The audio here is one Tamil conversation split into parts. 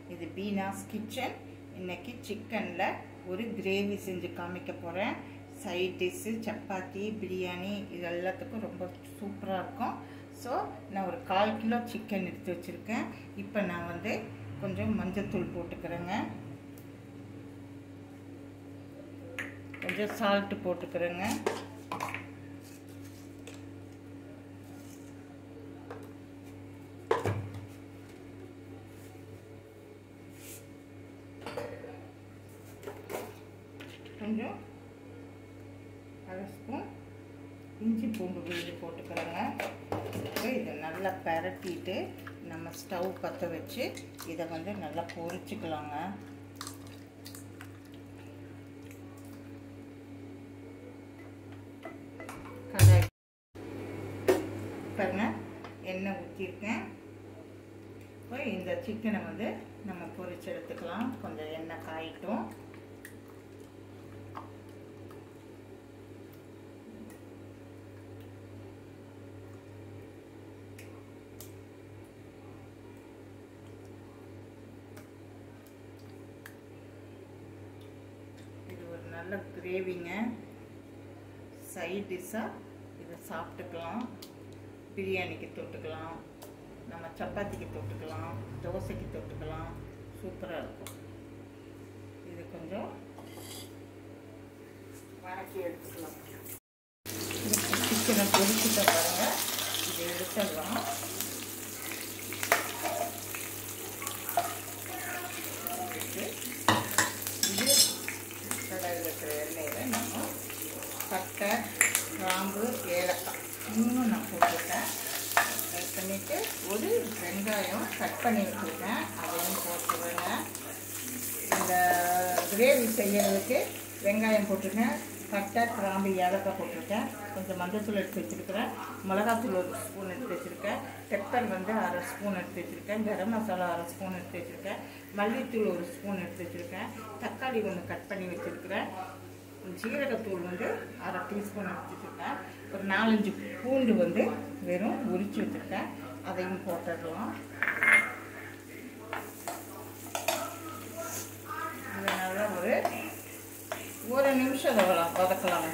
இது பீனாஸ் கிச்சன் இன்னைக்கு சிக்கனில் ஒரு கிரேவி செஞ்சு காமிக்க போகிறேன் சைட் டிஷ்ஷு சப்பாத்தி பிரியாணி இது எல்லாத்துக்கும் ரொம்ப சூப்பராக இருக்கும் ஸோ நான் ஒரு கால் கிலோ சிக்கன் எடுத்து வச்சுருக்கேன் இப்போ நான் வந்து கொஞ்சம் மஞ்சத்தூள் போட்டுக்கிறேங்க கொஞ்சம் சால்ட்டு போட்டுக்கிறேங்க கொஞ்சம் அரை ஸ்பூன் இஞ்சி பூண்டு விழுது போட்டுக்கிறேங்க இப்போ இதை நல்லா பரட்டிட்டு நம்ம ஸ்டவ் பற்ற வச்சு இதை வந்து நல்லா பொரிச்சுக்கலாங்க கடாய் பாருங்க எண்ணெய் ஊற்றிருக்கேன் இப்போ இந்த சிக்கனை வந்து நம்ம பொரிச்சு எடுத்துக்கலாம் கொஞ்சம் எண்ணெய் காயிட்டும் இது ஒரு நல்ல கிரேவிங்க சைட் டிஷ்ஷாக இதை சாப்பிட்டுக்கலாம் பிரியாணிக்கு தொட்டுக்கலாம் நம்ம சப்பாத்திக்கு தொட்டுக்கலாம் தோசைக்கு தொட்டுக்கலாம் சூப்பராக இருக்கும் இது கொஞ்சம் வணக்கி எடுத்துக்கலாம் சிக்கனை பொரிச்சுட்ட பாருங்க இதை எடுத்துடலாம் இது கடாயில் இருக்கிற எண்ணெயில் நம்ம பட்டை கிராம்பு ஏலக்காய் இன்னும் நான் போட்டுட்டேன் கட் பண்ணிவிட்டு ஒரு வெங்காயம் கட் பண்ணி வச்சுருக்கேன் அதையும் போட்டுருவேங்க இந்த கிரேவி செய்யறதுக்கு வெங்காயம் போட்டிருக்கேன் பட்டை கிராம்பு ஏலக்காய் போட்டிருக்கேன் கொஞ்சம் மஞ்சத்தூள் எடுத்து வச்சுருக்கிறேன் மிளகாத்தூள் ஒரு ஸ்பூன் எடுத்து வச்சுருக்கேன் பெப்பர் வந்து அரை ஸ்பூன் எடுத்து வச்சுருக்கேன் கரம் மசாலா அரை ஸ்பூன் எடுத்து வச்சுருக்கேன் மல்லித்தூள் ஒரு ஸ்பூன் எடுத்து வச்சுருக்கேன் தக்காளி ஒன்று கட் பண்ணி வச்சுருக்கிறேன் ஜீரகத்தூள் வந்து அரை டீஸ்பூன் எடுத்து வச்சுருக்கேன் ஒரு நாலஞ்சு பூண்டு வந்து வெறும் உரிச்சு வச்சுருக்கேன் அதையும் போட்டுடலாம் இது நல்லா ஒரு ஒரு நிமிஷம் வதக்கலாம் வதக்கலாம்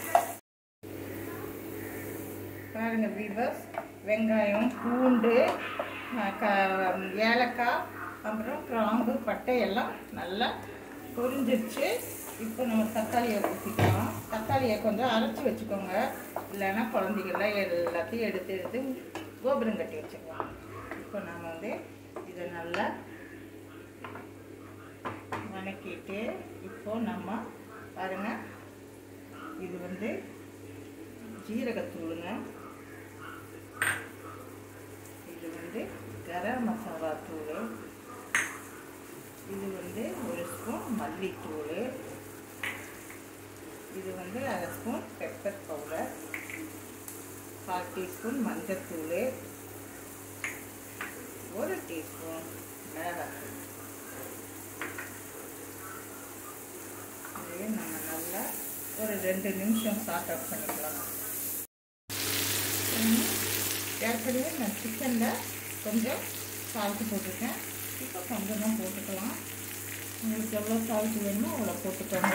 பாருங்க வீவர்ஸ் வெங்காயம் பூண்டு க ஏலக்காய் அப்புறம் கிராம்பு பட்டை எல்லாம் நல்லா பொரிஞ்சிருச்சு இப்போ நம்ம தக்காளியை ஊற்றிக்கலாம் தக்காளியை கொஞ்சம் அரைச்சி வச்சுக்கோங்க இல்லைன்னா குழந்தைகள்லாம் எல்லாத்தையும் எடுத்து எடுத்து கோபுரம் கட்டி வச்சுக்கலாம் இப்போ நம்ம வந்து இதை நல்லா வணக்கிட்டு இப்போ நம்ம பாருங்க இது வந்து ஜீரகத்தூளுங்க இது வந்து கரம் மசாலா தூள் இது வந்து ஒரு ஸ்பூன் மல்லித்தூள் இது வந்து அரை ஸ்பூன் பெப்பர் பவுடர் கால் டீஸ்பூன் மஞ்சத்தூள் ஒரு டீஸ்பூன் மிளகாத்தூள் இதையும் நம்ம நல்லா ஒரு ரெண்டு நிமிஷம் சாட் அவுட் பண்ணிக்கலாம் ஏற்கனவே நான் சிக்கனில் கொஞ்சம் சால்ட்டு போட்டிருக்கேன் இப்போ கொஞ்சமாக போட்டுக்கலாம் உங்களுக்கு எவ்வளோ சால்ட்டு வேணுமோ அவ்வளோ போட்டுக்கோங்க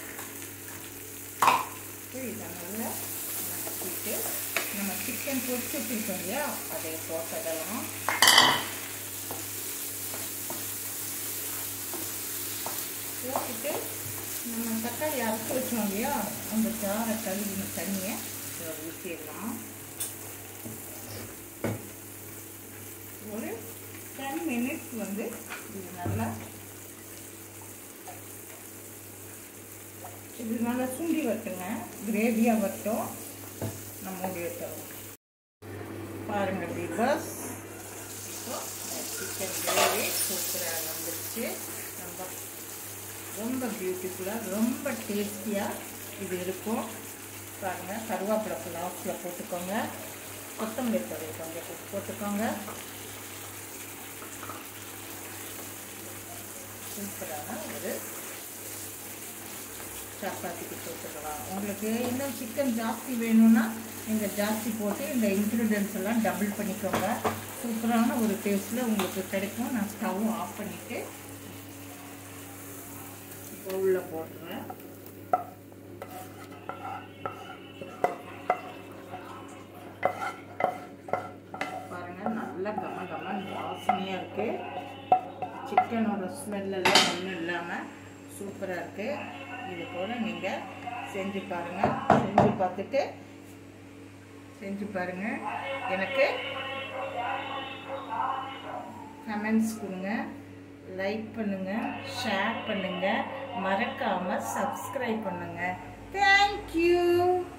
இதை நல்லா வதக்கிட்டு நம்ம சிக்கன் பொரிச்சு வச்சுருக்கோம் இல்லையா அதை போட்டுடலாம் போட்டுட்டு நம்ம தக்காளி அரைச்சி வச்சோம் இல்லையா அந்த சாரை கழுவின தண்ணியை இதில் ஊற்றிடலாம் ஒரு டென் மினிட்ஸ் வந்து இது நல்லா இது நல்லா சுண்டி வரட்டுங்க கிரேவியாக வரட்டும் நம்ம மூடி வச்சிடலாம் பாருங்கள் பீபஸ் இப்போ சிக்கன் கிரேவி சூப்பராக வந்துருச்சு நம்ம ரொம்ப பியூட்டிஃபுல்லாக ரொம்ப டேஸ்டியாக இது இருக்கும் பாருங்கள் கருவேப்பிலை லாஸ்ட்டில் போட்டுக்கோங்க கொத்தமல்லி தழை கொஞ்சம் போட்டுக்கோங்க சூப்பரான ஒரு சப்பாத்திக்கு போட்டுக்கலாம் உங்களுக்கு இன்னும் சிக்கன் ஜாஸ்தி வேணும்னா நீங்கள் ஜாஸ்தி போட்டு இந்த இன்க்ரீடியன்ஸ் எல்லாம் டபுள் பண்ணிக்கோங்க சூப்பரான ஒரு டேஸ்ட்டில் உங்களுக்கு கிடைக்கும் நான் ஸ்டவ் ஆஃப் பண்ணிவிட்டு பவுலில் போட்டுருவேன் பாருங்கள் நல்லா கம கமன் வாசனையாக இருக்குது சிக்கனோட ஸ்மெல்லாம் ஒன்றும் இல்லாமல் சூப்பராக இருக்குது இது போல் நீங்கள் செஞ்சு பாருங்கள் செஞ்சு பார்த்துட்டு செஞ்சு பாருங்கள் எனக்கு கமெண்ட்ஸ் கொடுங்க லைக் பண்ணுங்கள் ஷேர் பண்ணுங்கள் மறக்காமல் சப்ஸ்கிரைப் பண்ணுங்கள் தேங்க்யூ